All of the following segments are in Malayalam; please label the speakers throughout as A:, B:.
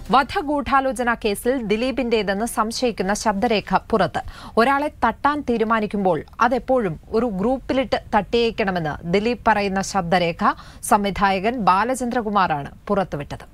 A: വധഗൂഢാലോചന കേസിൽ ദിലീപിന്റേതെന്ന് സംശയിക്കുന്ന ശബ്ദരേഖ പുറത്ത് ഒരാളെ തട്ടാൻ തീരുമാനിക്കുമ്പോൾ അതെപ്പോഴും ഒരു ഗ്രൂപ്പിലിട്ട് തട്ടിയേക്കണമെന്ന് ദിലീപ് പറയുന്ന ശബ്ദരേഖ സംവിധായകൻ ബാലചന്ദ്രകുമാറാണ് പുറത്തുവിട്ടത്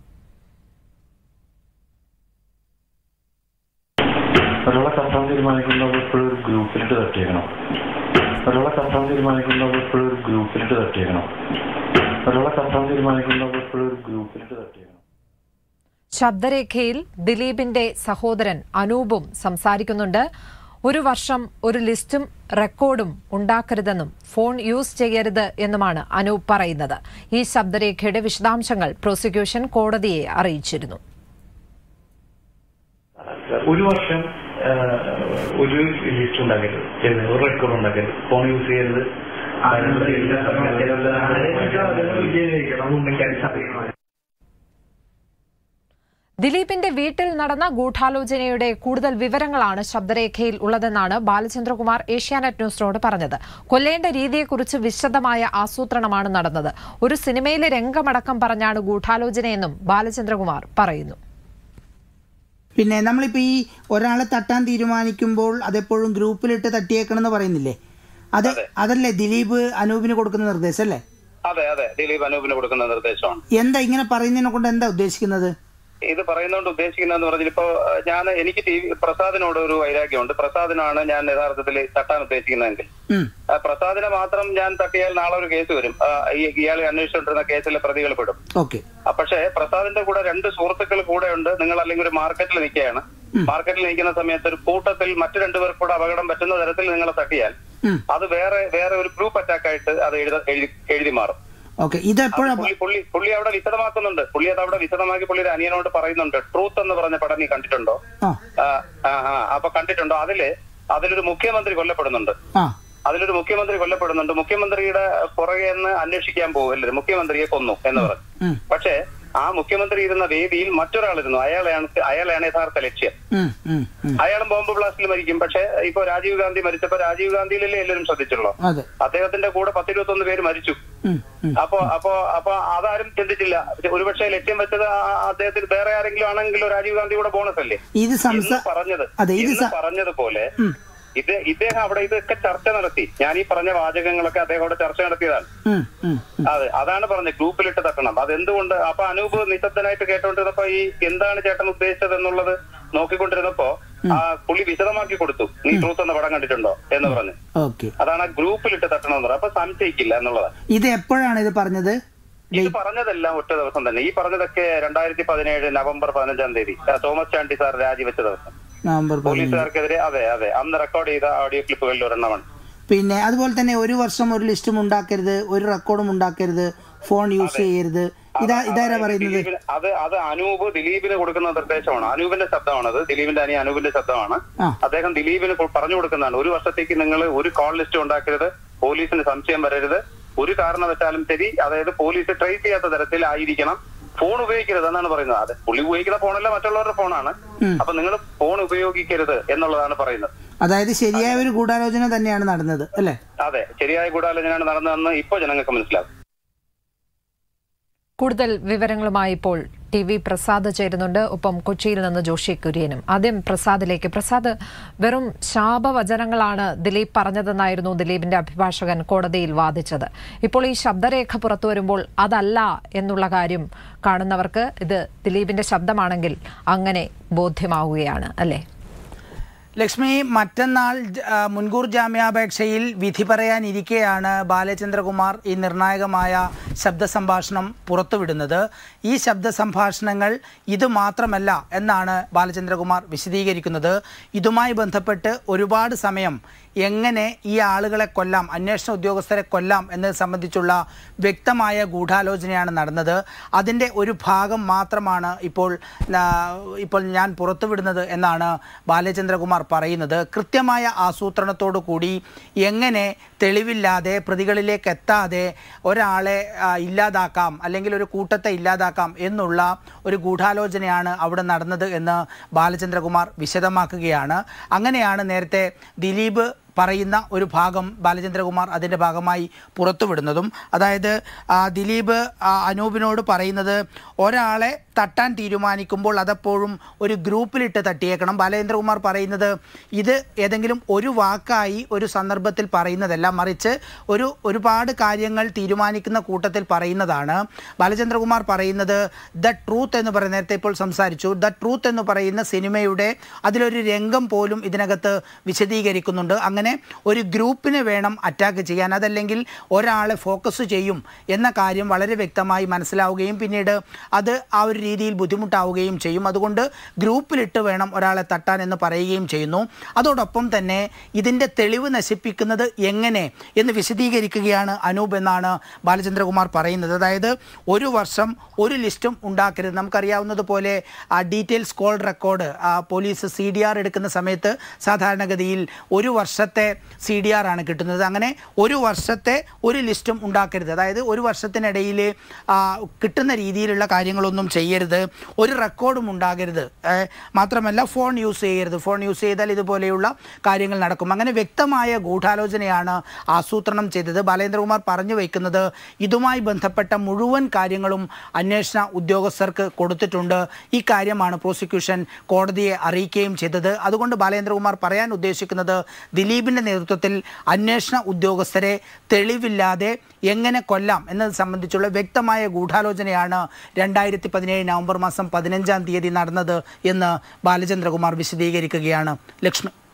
B: ഒരാളെ കത്താൻ തീരുമാനിക്കുമ്പോൾ എപ്പോഴും ഒരു ഗ്രൂപ്പിലിട്ട് തട്ടിയേക്കണം ഒരാളെ കത്താൻ തീരുമാനിക്കുമ്പോൾ എപ്പോഴും ഒരു ഗ്രൂപ്പിലിട്ട് തട്ടിയേക്കണം ഒരാളെ കത്താൻ തീരുമാനിക്കുമ്പോൾ എപ്പോഴും ഒരു ഗ്രൂപ്പിലിട്ട് തട്ടിയേക്കണം
A: ശബ്ദരേഖയിൽ ദിലീപിന്റെ സഹോദരൻ അനൂപും സംസാരിക്കുന്നുണ്ട് ഒരു വർഷം ഒരു ലിസ്റ്റും റെക്കോർഡും ഉണ്ടാക്കരുതെന്നും ഫോൺ യൂസ് ചെയ്യരുത് എന്നുമാണ് അനൂപ് പറയുന്നത് ഈ ശബ്ദരേഖയുടെ വിശദാംശങ്ങൾ പ്രോസിക്യൂഷൻ കോടതിയെ അറിയിച്ചിരുന്നു
C: ഒരു വർഷം ആ, ഒരു ലിസ്റ്റ് ഉണ്ടാക്കരുത് ഏത്? ഒരു റെക്കോർഡ് ഉണ്ടാക്കരുത് ഫോൺ യൂസ് ചെയ്യരുത്
A: ദിലീപിന്റെ വീട്ടിൽ നടന്ന ഗൂഢാലോചനയുടെ കൂടുതൽ വിവരങ്ങളാണ് ശബ്ദരേഖയിൽ ഉള്ളതെന്നാണ് ബാലചന്ദ്രകുമാർ ഏഷ്യാനെറ്റ് ന്യൂസിനോട് പറഞ്ഞത് കൊല്ലേണ്ട രീതിയെക്കുറിച്ച് വിശദമായ ആസൂത്രണമാണ് നടന്നത് ഒരു സിനിമയിലെ രംഗമടക്കം പറഞ്ഞാണ് ഗൂഢാലോചനയെന്നും ബാലചന്ദ്രകുമാർ പറയുന്നു
D: പിന്നെ നമ്മളിപ്പോൾ ഈ ഒരാളെ തട്ടാൻ തീരുമാനിക്കുമ്പോൾ അതെപ്പോഴും ഗ്രൂപ്പിലിട്ട് തട്ടിയേക്കണം എന്ന് പറയുന്നില്ലേ അത് അതല്ലേ ദിലീപ് അനൂപിന് കൊടുക്കുന്ന നിർദ്ദേശം അല്ലേ
E: അതെ അതെ ദിലീപ് അനൂപിന് കൊടുക്കുന്ന നിർദ്ദേശമാണ്
D: എന്താ ഇങ്ങനെ പറയുന്നതിനെ കൊണ്ട് എന്താ ഉദ്ദേശിക്കുന്നത്
E: ഇത് പറയുന്നതുകൊണ്ട് ഉദ്ദേശിക്കുന്നതെന്ന് പറഞ്ഞാൽ ഇപ്പോ ഞാൻ എനിക്ക് ടി വി പ്രസാദിനോട് ഒരു വൈരാഗ്യമുണ്ട് പ്രസാദിനാണ് ഞാൻ യഥാർത്ഥത്തിൽ തട്ടാൻ ഉദ്ദേശിക്കുന്നതെങ്കിൽ
D: ഉം.
E: ആ, പ്രസാദിനെ മാത്രം ഞാൻ തട്ടിയാൽ നാളെ ഒരു കേസ് വരും ആ, ഈ ഇയാളെ അന്വേഷിച്ചുകൊണ്ടിരുന്ന കേസിലെ പ്രതികൾ പെടും
D: ഓക്കെ
E: ആ, പക്ഷേ പ്രസാദിന്റെ കൂടെ രണ്ട് സുഹൃത്തുക്കൾ കൂടെ ഉണ്ട് നിങ്ങൾ അല്ലെങ്കിൽ ഒരു മാർക്കറ്റിൽ നിൽക്കുകയാണ് മാർക്കറ്റിൽ നിൽക്കുന്ന സമയത്ത് ഒരു കൂട്ടത്തിൽ മറ്റു രണ്ടുപേർക്ക് കൂടെ അപകടം പറ്റുന്ന തരത്തിൽ നിങ്ങളെ തട്ടിയാൽ
D: ഉം.
E: അത് വേറെ വേറെ ഒരു ഗ്രൂപ്പ് അറ്റാക്ക് ആയിട്ട് അത് എഴുത എഴുതി എഴുതി മാറും
D: ഓക്കെ ഇത് എപ്പോഴാ
E: പുള്ളി പുള്ളി പുള്ളി അവിടെ വിശദമാക്കുന്നുണ്ട് പുള്ളി അത് അവിടെ വിശദമാക്കി പുള്ളിയുടെ അനിയനോട് പറയുന്നുണ്ട് ട്രൂത്ത് എന്ന് പറഞ്ഞ പടം നീ കണ്ടിട്ടുണ്ടോ
D: ആ
E: ആ, ആ, ആ, അപ്പൊ കണ്ടിട്ടുണ്ടോ അതില് അതിലൊരു മുഖ്യമന്ത്രി കൊല്ലപ്പെടുന്നുണ്ട്
D: ആ
E: അതിലൊരു മുഖ്യമന്ത്രി കൊല്ലപ്പെടുന്നുണ്ട് മുഖ്യമന്ത്രിയുടെ പുറകെ എന്ന് അന്വേഷിക്കാൻ പോകല്ലേ മുഖ്യമന്ത്രിയെ കൊന്നു എന്ന് പറഞ്ഞു
D: ഉം.
E: പക്ഷേ ആ മുഖ്യമന്ത്രി ഇരുന്ന വേദിയിൽ മറ്റൊരാളിരുന്നു അയാളെയാണ് അയാളെയാണ് യഥാർത്ഥ ലക്ഷ്യം
D: ഉം, ഉം, ഉം.
E: അയാളും ബോംബ് ബ്ലാസ്റ്റിൽ മരിക്കും പക്ഷേ ഇപ്പൊ രാജീവ് ഗാന്ധി മരിച്ചപ്പോ രാജീവ് ഗാന്ധിയിലല്ലേ എല്ലാവരും ശ്രദ്ധിച്ചുള്ളൂ
D: അതെ
E: അദ്ദേഹത്തിന്റെ കൂടെ പത്തിരുപത്തൊന്ന് പേര് മരിച്ചു
D: ഉം, ഉം.
E: അപ്പോ അപ്പോ അപ്പൊ അതാരും ചിന്തിച്ചില്ല ഒരുപക്ഷെ ലക്ഷ്യം വെച്ചത് ആ- അദ്ദേഹത്തിന് വേറെ ആരെങ്കിലും ആണെങ്കിലോ രാജീവ് ഗാന്ധി കൂടെ ബോണസ് അല്ലേ
D: ഇത് സംസാ
E: എന്ന് പറഞ്ഞത്
D: അതെ ഇത്
E: എന്ന്
D: സ-
E: പറഞ്ഞതുപോലെ
D: ഉം.
E: ഇത് ഇദ്ദേഹം അവിടെ ഇതൊക്കെ ചർച്ച നടത്തി ഞാൻ ഈ പറഞ്ഞ വാചകങ്ങളൊക്കെ അദ്ദേഹം അവിടെ ചർച്ച നടത്തിയതാണ്
D: ഉം, ഉം, ഉം.
E: അതെ അതാണ് പറഞ്ഞത് ഗ്രൂപ്പിലിട്ട് തട്ടണം അതെന്തുകൊണ്ട് അപ്പൊ അനൂപ് നിശബ്ദനായിട്ട് കേട്ടോണ്ടിരുന്നപ്പോ ഈ എന്താണ് ചേട്ടൻ ഉദ്ദേശിച്ചത് എന്നുള്ളത് നോക്കിക്കൊണ്ടിരുന്നപ്പോ ആ പുള്ളി വിശദമാക്കി കൊടുത്തു നീ ട്രൂത്ത് എന്ന പടം കണ്ടിട്ടുണ്ടോ എന്ന് പറഞ്ഞു
D: ഓക്കെ
E: അതാണ് ആ ഗ്രൂപ്പിലിട്ട് തട്ടണം എന്ന് പറഞ്ഞത് അപ്പൊ സംശയിക്കില്ല എന്നുള്ളതാണ്
D: ഇത് എപ്പോഴാണ് ഇത് പറഞ്ഞത്
E: ഇത് പറഞ്ഞതെല്ലാം ഒറ്റ ദിവസം തന്നെ ഈ പറഞ്ഞതൊക്കെ രണ്ടായിരത്തി പതിനേഴ് നവംബർ പതിനഞ്ചാം തീയതി ആ, തോമസ് ചാണ്ടി സാർ രാജിവെച്ച ദിവസം
D: നവംബർ പതിനഞ്ച്
E: പോലീസുകാർക്കെതിരെ അതെ അതെ അന്ന് റെക്കോർഡ് ചെയ്ത ഓഡിയോ ക്ലിപ്പുകളിൽ ഒരെണ്ണമാണ്
D: പിന്നെ അതുപോലെ തന്നെ ഒരു വർഷം ഒരു ലിസ്റ്റും ഉണ്ടാക്കരുത് ഒരു റെക്കോർഡും ഉണ്ടാക്കരുത് ഫോൺ യൂസ് ചെയ്യരുത് ഇതാ ഇതാരാ പറയുന്നത്
E: ദിലീപിന് അത് അത് അനൂപ് ദിലീപിന് കൊടുക്കുന്ന നിർദ്ദേശമാണ് അനൂപിന്റെ ശബ്ദമാണത് ദിലീപിന്റെ അനിയ അനൂപിന്റെ ശബ്ദമാണ്
D: ആ.
E: അദ്ദേഹം ദിലീപിന് കൊ- പറഞ്ഞു കൊടുക്കുന്നതാണ് ഒരു വർഷത്തേക്ക് നിങ്ങൾ ഒരു കോൾ ലിസ്റ്റ് ഉണ്ടാക്കരുത് പോലീസിന് സംശയം വരരുത് ഒരു കാരണവശാലും ശരി അതായത് പോലീസ് ട്രേസ് ചെയ്യാത്ത തരത്തിലായിരിക്കണം ഫോൺ ഉപയോഗിക്കരുത് എന്നാണ് പറയുന്നത് അത് പുള്ളി ഉപയോഗിക്കുന്ന ഫോണല്ല മറ്റുള്ളവരുടെ ഫോണാണ് അപ്പൊ നിങ്ങൾ ഫോൺ ഉപയോഗിക്കരുത് എന്നുള്ളതാണ് പറയുന്നത്
D: അതായത് ശരിയായ ഒരു ഗൂഢാലോചന തന്നെയാണ് നടന്നത് അല്ലേ
E: അതെ ശരിയായ ഗൂഢാലോചനയാണ് നടന്നതെന്ന് ഇപ്പൊ ജനങ്ങൾക്ക് മനസ്സിലാവും
A: കൂടുതൽ വിവരങ്ങളുമായി ഇപ്പോൾ ടി വി പ്രസാദ് ചേരുന്നുണ്ട് ഒപ്പം കൊച്ചിയിൽ നിന്ന് ജോഷി കുര്യനും ആദ്യം പ്രസാദിലേക്ക് പ്രസാദ് വെറും ശാപവചനങ്ങളാണ് ദിലീപ് പറഞ്ഞതെന്നായിരുന്നു ദിലീപിന്റെ അഭിഭാഷകൻ കോടതിയിൽ വാദിച്ചത് ഇപ്പോൾ ഈ ശബ്ദരേഖ പുറത്തു വരുമ്പോൾ അതല്ല എന്നുള്ള കാര്യം കാണുന്നവർക്ക് ഇത് ദിലീപിന്റെ ശബ്ദമാണെങ്കിൽ അങ്ങനെ ബോധ്യമാവുകയാണ് അല്ലേ
D: ലക്ഷ്മി മറ്റന്നാൾ ജ- ആ, മുൻകൂർ ജാമ്യാപേക്ഷയിൽ വിധി പറയാനിരിക്കെയാണ് ബാലചന്ദ്രകുമാർ ഈ നിർണായകമായ ശബ്ദ സംഭാഷണം പുറത്തുവിടുന്നത് ഈ ശബ്ദ സംഭാഷണങ്ങൾ ഇത് മാത്രമല്ല എന്നാണ് ബാലചന്ദ്രകുമാർ വിശദീകരിക്കുന്നത് ഇതുമായി ബന്ധപ്പെട്ട് ഒരുപാട് സമയം എങ്ങനെ ഈ ആളുകളെ കൊല്ലാം അന്വേഷണ ഉദ്യോഗസ്ഥരെ കൊല്ലാം എന്നത് സംബന്ധിച്ചുള്ള വ്യക്തമായ ഗൂഢാലോചനയാണ് നടന്നത് അതിൻ്റെ ഒരു ഭാഗം മാത്രമാണ് ഇപ്പോൾ ആ, ഇപ്പോൾ ഞാൻ പുറത്തുവിടുന്നത് എന്നാണ് ബാലചന്ദ്രകുമാർ പറയുന്നത് കൃത്യമായ ആസൂത്രണത്തോടു കൂടി എങ്ങനെ തെളിവില്ലാതെ പ്രതികളിലേക്ക് എത്താതെ ഒരാളെ ആ, ഇല്ലാതാക്കാം അല്ലെങ്കിൽ ഒരു കൂട്ടത്തെ ഇല്ലാതാക്കാം എന്നുള്ള ഒരു ഗൂഢാലോചനയാണ് അവിടെ നടന്നത് എന്ന് ബാലചന്ദ്രകുമാർ വിശദമാക്കുകയാണ് അങ്ങനെയാണ് നേരത്തെ ദിലീപ് പറയുന്ന ഒരു ഭാഗം ബാലചന്ദ്രകുമാർ അതിൻ്റെ ഭാഗമായി പുറത്തുവിടുന്നതും അതായത് ആ, ദിലീപ് ആ, അനൂപിനോട് പറയുന്നത് ഒരാളെ തട്ടാൻ തീരുമാനിക്കുമ്പോൾ അതെപ്പോഴും ഒരു ഗ്രൂപ്പിലിട്ട് തട്ടിയേക്കണം ബാലചന്ദ്രകുമാർ പറയുന്നത് ഇത് ഏതെങ്കിലും ഒരു വാക്കായി ഒരു സന്ദർഭത്തിൽ പറയുന്നതല്ല മറിച്ച് ഒരു ഒരുപാട് കാര്യങ്ങൾ തീരുമാനിക്കുന്ന കൂട്ടത്തിൽ പറയുന്നതാണ് ബാലചന്ദ്രകുമാർ പറയുന്നത് ദ ട്രൂത്ത് എന്ന് പറയുന്ന നേരത്തെ ഇപ്പോൾ സംസാരിച്ചു ദ ട്രൂത്ത് എന്ന് പറയുന്ന സിനിമയുടെ അതിലൊരു രംഗം പോലും ഇതിനകത്ത് വിശദീകരിക്കുന്നുണ്ട് അങ്ങനെ ഒരു ഗ്രൂപ്പിനെ വേണം അറ്റാക്ക് ചെയ്യാൻ അതല്ലെങ്കിൽ ഒരാളെ ഫോക്കസ് ചെയ്യും എന്ന കാര്യം വളരെ വ്യക്തമായി മനസ്സിലാവുകയും പിന്നീട് അത് ആ ഒരു രീതിയിൽ ബുദ്ധിമുട്ടാവുകയും ചെയ്യും അതുകൊണ്ട് ഗ്രൂപ്പിലിട്ട് വേണം ഒരാളെ തട്ടാൻ എന്ന് പറയുകയും ചെയ്യുന്നു അതോടൊപ്പം തന്നെ ഇതിൻ്റെ തെളിവ് നശിപ്പിക്കുന്നത് എങ്ങനെ എന്ന് വിശദീകരിക്കുകയാണ് അനൂപ് എന്നാണ് ബാലചന്ദ്രകുമാർ പറയുന്നത് അതായത് ഒരു വർഷം ഒരു ലിസ്റ്റും ഉണ്ടാക്കരുത് നമുക്കറിയാവുന്നതുപോലെ ആ details call record police C D R എടുക്കുന്ന സമയത്ത് സാധാരണഗതിയിൽ ഒരു വർഷത്തെ സി ഡി ആർ ആണ് കിട്ടുന്നത് അങ്ങനെ ഒരു വർഷത്തെ ഒരു ലിസ്റ്റും ഉണ്ടാക്കരുത് അതായത് ഒരു വർഷത്തിനിടയിൽ ആ, കിട്ടുന്ന രീതിയിലുള്ള കാര്യങ്ങളൊന്നും ചെയ്യരുത് ഒരു റെക്കോർഡും ഉണ്ടാകരുത് ഏ, മാത്രമല്ല ഫോൺ യൂസ് ചെയ്യരുത് ഫോൺ യൂസ് ചെയ്താൽ ഇതുപോലെയുള്ള കാര്യങ്ങൾ നടക്കും അങ്ങനെ വ്യക്തമായ ഗൂഢാലോചനയാണ് ആസൂത്രണം ചെയ്തത് ബാലേന്ദ്രകുമാർ പറഞ്ഞു വയ്ക്കുന്നത് ഇതുമായി ബന്ധപ്പെട്ട മുഴുവൻ കാര്യങ്ങളും അന്വേഷണ ഉദ്യോഗസ്ഥർക്ക് കൊടുത്തിട്ടുണ്ട് ഈ കാര്യമാണ് പ്രോസിക്യൂഷൻ കോടതിയെ അറിയിക്കുകയും ചെയ്തത് അതുകൊണ്ട് ബാലേന്ദ്രകുമാർ പറയാൻ ഉദ്ദേശിക്കുന്നത് ദിലീപിൻ്റെ നേതൃത്വത്തിൽ അന്വേഷണ ഉദ്യോഗസ്ഥരെ തെളിവില്ലാതെ എങ്ങനെ കൊല്ലാം എന്നത് സംബന്ധിച്ചുള്ള വ്യക്തമായ ഗൂഢാലോചനയാണ് രണ്ടായിരത്തി പതിനേഴ് നവംബർ മാസം പതിനഞ്ചാം തീയതി നടന്നത് എന്ന് ബാലചന്ദ്രകുമാർ വിശദീകരിക്കുകയാണ് ലക്ഷ്മി